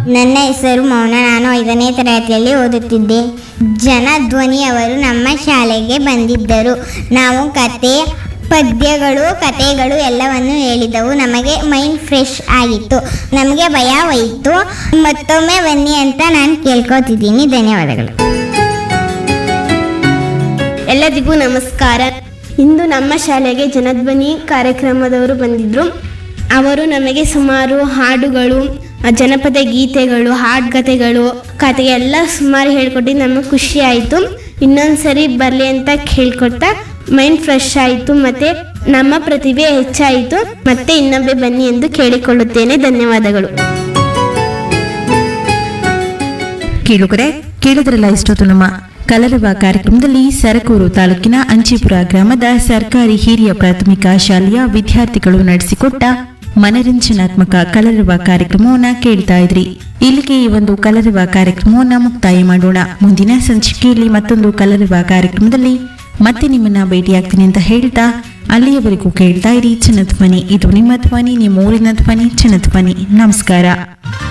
ನನ್ನ ಹೆಸರು ಮೌನ ನಾನು ಐದನೇ ತರಗತಿಯಲ್ಲಿ ಓದುತ್ತಿದ್ದೆ ಜನಧ್ವನಿ ಅವರು ನಮ್ಮ ಶಾಲೆಗೆ ಬಂದಿದ್ದರು ನಾವು ಕತೆ ಪದ್ಯಗಳು ಕತೆಗಳು ಎಲ್ಲವನ್ನು ಹೇಳಿದವು ನಮಗೆ ಮೈಂಡ್ ಫ್ರೆಶ್ ಆಗಿತ್ತು ನಮಗೆ ಭಯ ಹೋಯಿತು ಮತ್ತೊಮ್ಮೆ ಬನ್ನಿ ಅಂತ ನಾನು ಕೇಳ್ಕೊತಿದ್ದೀನಿ ಧನ್ಯವಾದಗಳು ಎಲ್ಲರಿಗೂ ನಮಸ್ಕಾರ ಇಂದು ನಮ್ಮ ಶಾಲೆಗೆ ಜನಧ್ವನಿ ಕಾರ್ಯಕ್ರಮದವರು ಬಂದಿದ್ದರು ಅವರು ನಮಗೆ ಸುಮಾರು ಹಾಡುಗಳು ಆ, ಜನಪದ ಗೀತೆಗಳು ಹಾಡುಗತೆಗಳು ಕತೆ ಎಲ್ಲ ಸುಮಾರು ಹೇಳ್ಕೊಟ್ಟಿದ್ದು ನಮಗೆ ಖುಷಿ ಆಯಿತು ಇನ್ನೊಂದು ಸರಿ ಬರಲಿ ಅಂತ ಕೇಳ್ಕೊಡ್ತಾ ಮೈಂಡ್ ಫ್ರೆಶ್ ಆಯಿತು ಮತ್ತು ನಮ್ಮ ಪ್ರತಿಭೆ ಹೆಚ್ಚಾಯಿತು ಮತ್ತೆ ಇನ್ನೊಮ್ಮೆ ಬನ್ನಿ ಎಂದು ಕೇಳಿಕೊಳ್ಳುತ್ತೇನೆ ಧನ್ಯವಾದಗಳು ಕೇಳುಗರೆ ಕೇಳಿದ್ರಲ್ಲ ಇಷ್ಟೊತ್ತು ನಮ್ಮ ಕಲರವ ಕಾರ್ಯಕ್ರಮದಲ್ಲಿ ಸರಕೂರು ತಾಲೂಕಿನ ಅಂಚಿಪುರ ಗ್ರಾಮದ ಸರ್ಕಾರಿ ಹಿರಿಯ ಪ್ರಾಥಮಿಕ ಶಾಲೆಯ ವಿದ್ಯಾರ್ಥಿಗಳು ನಡೆಸಿಕೊಟ್ಟ ಮನರಂಜನಾತ್ಮಕ ಕಲರವ ಕಾರ್ಯಕ್ರಮವನ್ನ ಕೇಳ್ತಾ ಇದ್ರಿ ಇಲ್ಲಿಗೆ ಈ ಒಂದು ಕಲರವ ಕಾರ್ಯಕ್ರಮವನ್ನ ಮುಕ್ತಾಯ ಮಾಡೋಣ ಮುಂದಿನ ಸಂಚಿಕೆಯಲ್ಲಿ ಮತ್ತೊಂದು ಕಲರವ ಕಾರ್ಯಕ್ರಮದಲ್ಲಿ ಮತ್ತೆ ನಿಮ್ಮನ್ನ ಭೇಟಿಯಾಗ್ತೀನಿ ಅಂತ ಹೇಳ್ತಾ ಅಲ್ಲಿಯವರೆಗೂ ಕೇಳ್ತಾ ಇರಿ ಚಿನ್ನಧ್ವನಿ ಇದು ನಿಮ್ಮ ಧ್ವನಿ ನಿಮ್ಮ ಊರಿನ ಧ್ವನಿ ಚಿನ್ನಧ್ವನಿ ನಮಸ್ಕಾರ